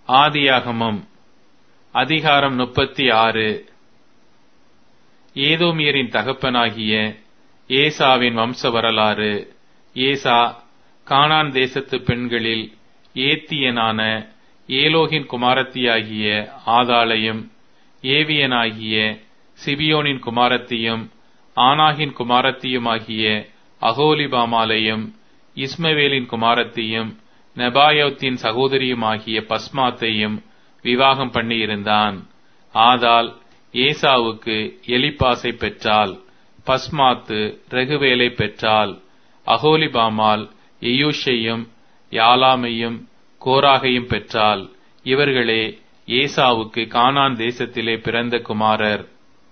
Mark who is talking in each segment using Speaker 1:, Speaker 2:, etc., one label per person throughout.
Speaker 1: ஆதியாகமம் அதிகாரம் முப்பத்தி ஆறு ஏதோமியரின் தகப்பனாகிய ஏசாவின் வம்ச வரலாறு ஏசா கானான் தேசத்து பெண்களில் ஏத்தியனான ஏலோகின் குமாரத்தியாகிய ஆதாளையும் ஏவியனாகிய சிபியோனின் குமாரத்தியும் ஆனாகின் குமாரத்தியுமாகிய அகோலிபாமாலையும் இஸ்மவேலின் குமாரத்தியும் நெபாயோத்தின் சகோதரியுமாகிய பஸ்மாத்தையும் விவாகம் பண்ணியிருந்தான் ஆதால் ஏசாவுக்கு எலிப்பாசை பெற்றாள் பஸ்மாத்து ரகுவேலை பெற்றாள் அகோலிபாமால் எயூஷையும் யாலாமையும் கோராகையும் பெற்றாள் இவர்களே ஏசாவுக்கு கானான் தேசத்திலே பிறந்த குமாரர்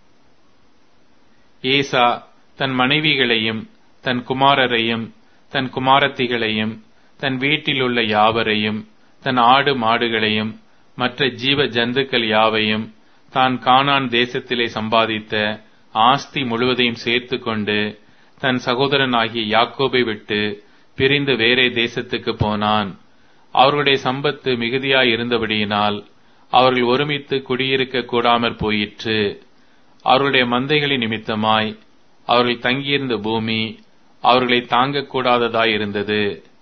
Speaker 1: ஏசா தன் மனைவிகளையும் தன் குமாரரையும் தன் குமாரத்திகளையும் தன் வீட்டிலுள்ள யாவரையும் தன் ஆடு மாடுகளையும் மற்ற ஜீவ ஜந்துக்கள் யாவையும் தான் கானான் தேசத்திலே சம்பாதித்த ஆஸ்தி முழுவதையும் சேர்த்து கொண்டு தன் சகோதரனாகிய யாக்கோபை விட்டு பிரிந்து வேறே தேசத்துக்கு போனான் அவர்களுடைய சம்பத்து மிகுதியாய் இருந்தபடியினால் அவர்கள் ஒருமித்து குடியிருக்க கூடாமற் போயிற்று அவர்களுடைய மந்தைகளின் நிமித்தமாய் அவர்கள் தங்கியிருந்த பூமி அவர்களை தாங்கக்கூடாததாய் இருந்தது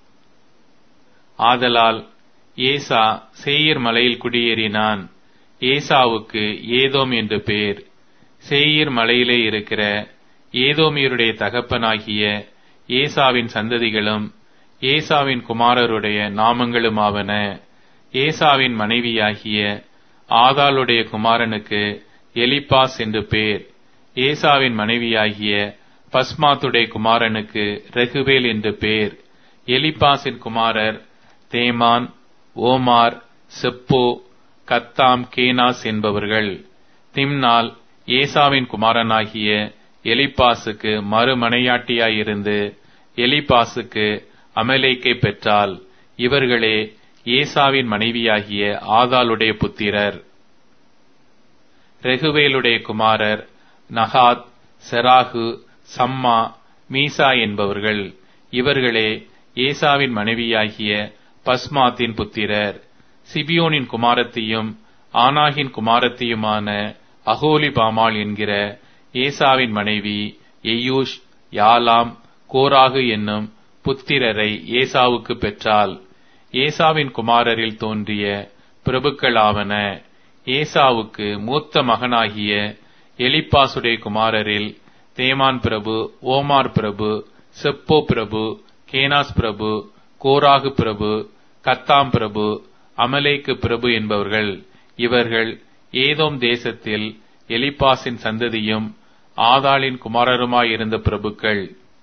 Speaker 1: ஆதலால் ஏசா சேயீர் மலையில் குடியேறினான் ஏசாவுக்கு ஏதோம் என்று பேர் சேயீர் மலையிலே இருக்கிற ஏதோமியருடைய தகப்பனாகிய ஏசாவின் சந்ததிகளும் ஏசாவின் குமாரருடைய நாமங்களுமாவன ஏசாவின் மனைவியாகிய ஆதாளுடைய குமாரனுக்கு எலிப்பாஸ் என்று பேர் ஏசாவின் மனைவியாகிய பஸ்மாத்துடைய குமாரனுக்கு ரெகுவேல் என்று பேர் எலிப்பாசின் குமாரர் தேமான் ஓமார் செப்போ கத்தாம் கேனாஸ் என்பவர்கள் திம்னால் ஏசாவின் குமாரனாகிய எலிப்பாசுக்கு மறுமனையாட்டியாயிருந்து எலிப்பாசுக்கு அமலேக்கை பெற்றால் இவர்களே ஏசாவின் மனைவியாகிய ஆதாளுடைய புத்திரர் ரெகுவேலுடைய குமாரர் நகாத் செராகு சம்மா மீசா என்பவர்கள் இவர்களே ஏசாவின் மனைவியாகிய பஸ்மாத்தின் புத்திரர் சிபியோனின் குமாரத்தியும் ஆனாகின் குமாரத்தியுமான அகோலி பாமால் என்கிற ஏசாவின் மனைவி எயூஷ் யாலாம் கோராகு என்னும் புத்திரரை ஏசாவுக்கு பெற்றால் ஏசாவின் குமாரரில் தோன்றிய பிரபுக்களாவன ஏசாவுக்கு மூத்த மகனாகிய எலிப்பாசுடைய குமாரரில் தேமான் பிரபு ஓமார் பிரபு செப்போ பிரபு கேனாஸ் பிரபு கோராகு பிரபு கத்தாம் பிரபு அமலேக்கு பிரபு என்பவர்கள் இவர்கள் ஏதோம் தேசத்தில் எலிப்பாசின் சந்ததியும் ஆதாளின் குமாரருமாயிருந்த பிரபுக்கள்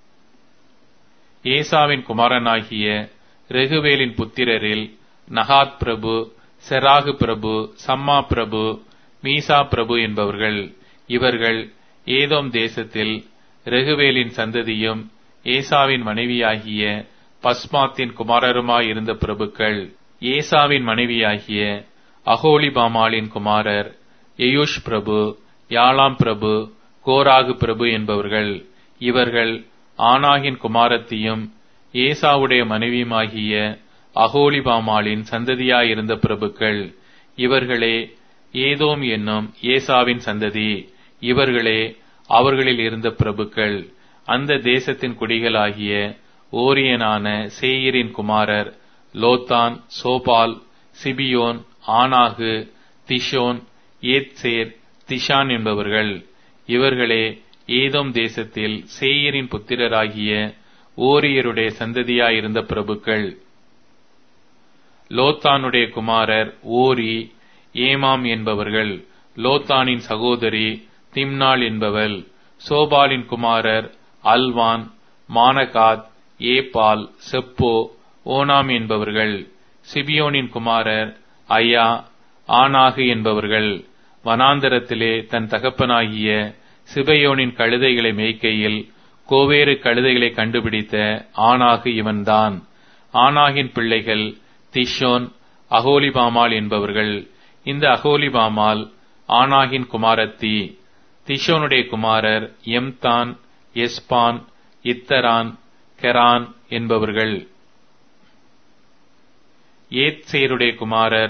Speaker 1: ஏசாவின் குமாரனாகிய ரெகுவேலின் புத்திரரில் நகாத் பிரபு செராகு பிரபு சம்மா பிரபு மீசா பிரபு என்பவர்கள் இவர்கள் ஏதோம் தேசத்தில் ரெகுவேலின் சந்ததியும் ஏசாவின் மனைவியாகிய பஸ்மாத்தின் குமாரருமாயிருந்த பிரபுக்கள் ஏசாவின் மனைவியாகிய அகோலிபாமாலின் குமாரர் எயூஷ் பிரபு யாலாம் பிரபு கோராகு பிரபு என்பவர்கள் இவர்கள் ஆனாகின் குமாரத்தியும் ஏசாவுடைய மனைவியுமாகிய அகோலிபாமாலின் சந்ததியாயிருந்த பிரபுக்கள் இவர்களே ஏதோம் என்னும் ஏசாவின் சந்ததி இவர்களே அவர்களில் இருந்த பிரபுக்கள் அந்த தேசத்தின் குடிகளாகிய ஓரியனான சேயிரின் குமாரர் லோத்தான் சோபால் சிபியோன் ஆனாகு திஷோன் ஏத்சேர் திஷான் என்பவர்கள் இவர்களே ஏதோம் தேசத்தில் சேயரின் புத்திரராகிய ஓரியருடைய சந்ததியாயிருந்த பிரபுக்கள் லோத்தானுடைய குமாரர் ஓரி ஏமாம் என்பவர்கள் லோத்தானின் சகோதரி திம்னாள் என்பவள் சோபாலின் குமாரர் Alvan Manahath Ebal Shepho Onam என்பவர்கள் சிபியோனின் குமாரர் ஐயா ஆனாகு என்பவர்கள் வனாந்தரத்திலே தன் தகப்பனாகிய சிபயோனின் கழுதைகளை மேய்க்கையில் கோவேறு கழுதைகளை கண்டுபிடித்த ஆனாகு இவன்தான் ஆனாகின் பிள்ளைகள் திஷோன் அகோலிபாமால் என்பவர்கள் இந்த அகோலிபாமால் ஆனாகின் குமாரத்தி திஷோனுடைய குமாரர் எம்தான் எஸ்பான் இத்தரான் கெரான் என்பவர்கள் ஏத்சேருடைய குமாரர்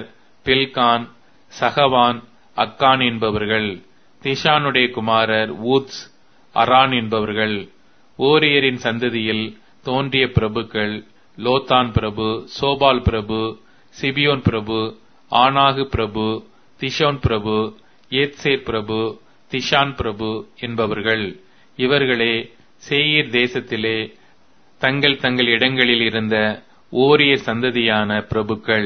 Speaker 1: பில்கான் சகவான் அக்கான் என்பவர்கள் திஷானுடைய குமாரர் ஊத்ஸ் அரான் என்பவர்கள் ஓரியரின் சந்ததியில் தோன்றிய பிரபுக்கள் லோத்தான் பிரபு சோபால் பிரபு சிபியோன் பிரபு ஆனாகு பிரபு திஷோன் பிரபு ஏத்சேர் பிரபு திஷான் பிரபு என்பவர்கள் இவர்களே சேயீர் தேசத்திலே தங்கள் தங்கள் இடங்களில் இருந்த ஓரிய சந்ததியான பிரபுக்கள்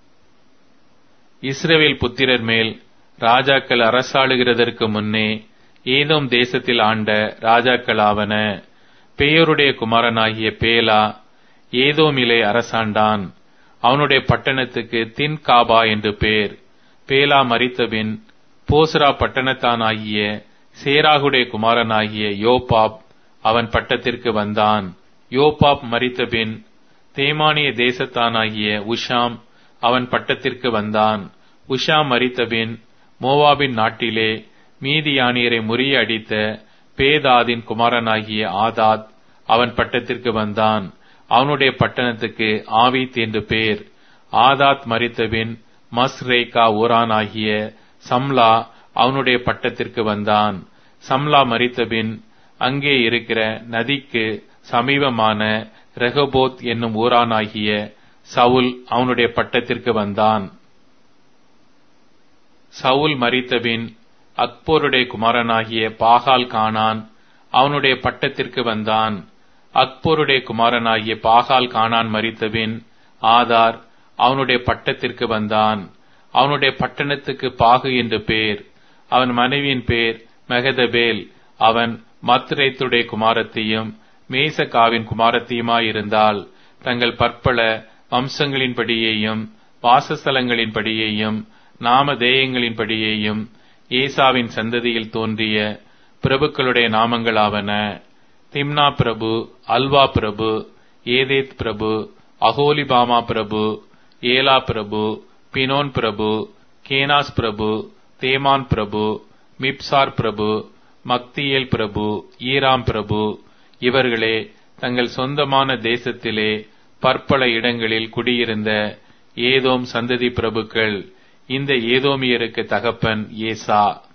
Speaker 1: இஸ்ரவேல் புத்திரர் மேல் ராஜாக்கள் அரசாளுகிறதற்கு முன்னே ஏதோம் தேசத்தில் ஆண்ட ராஜாக்களாவன பேயோருடைய குமாரனாகிய பேலா ஏதோமிலே அரசாண்டான் அவனுடைய பட்டணத்துக்கு தின் காபா என்று பேர் பேலா மறித்தபின் போசரா பட்டணத்தானாகிய சேராகுடைய குமாரனாகிய யோபாப் அவன் பட்டத்திற்கு வந்தான் யோபாப் மறித்தபின் தேமானிய தேசத்தானாகிய உஷாம் அவன் பட்டத்திற்கு வந்தான் உஷாம் மறித்தபின் மோவாபின் நாட்டிலே மீதியானியரை முறியடித்த பேதாதின் குமாரனாகிய ஆதாத் அவன் பட்டத்திற்கு வந்தான் அவனுடைய பட்டணத்துக்கு ஆவித் என்று பேர் ஆதாத் மறித்தபின் மஸ்ரேகா ஊரானாகிய சம்லா அவனுடைய பட்டத்திற்கு வந்தான் சம்லா மறித்தபின் அங்கே இருக்கிற நதிக்கு சமீபமான ரெகபோத் என்னும் ஊரானாகிய சவுல் அவனுடைய பட்டத்திற்கு வந்தான் சவுல் மறித்தபின் அக்போருடைய குமாரனாகிய பாகால் கானான் அவனுடைய பட்டத்திற்கு வந்தான் அக்போருடைய குமாரனாகிய பாகால் கானான் மறித்தபின் ஆதார் அவனுடைய பட்டத்திற்கு வந்தான் அவனுடைய பட்டணத்துக்கு பாகு என்று பேர் அவன் மனைவியின் பேர் மெகதபேல் அவன் மத்ரேத்துடைய குமாரத்தையும் மேசகாவின் குமாரத்தையுமாயிருந்தால் தங்கள் பற்பல வம்சங்களின்படியேயும் வாசஸ்தலங்களின்படியேயும் நாமதேயங்களின்படியேயும் ஏசாவின் சந்ததியில் தோன்றிய பிரபுக்களுடைய நாமங்களாவன திம்னா பிரபு அல்வா பிரபு ஏதேத் பிரபு அகோலிபாமா பிரபு ஏலா பிரபு பினோன் பிரபு கேனாஸ் பிரபு தேமான் பிரபு மிப்சார் பிரபு மக்தியேல் பிரபு ஈராம் பிரபு இவர்களே தங்கள் சொந்தமான தேசத்திலே பற்பல இடங்களில் குடியிருந்த ஏதோம் சந்ததி பிரபுக்கள் இந்த ஏதோமியருக்கு தகப்பன் ஏசா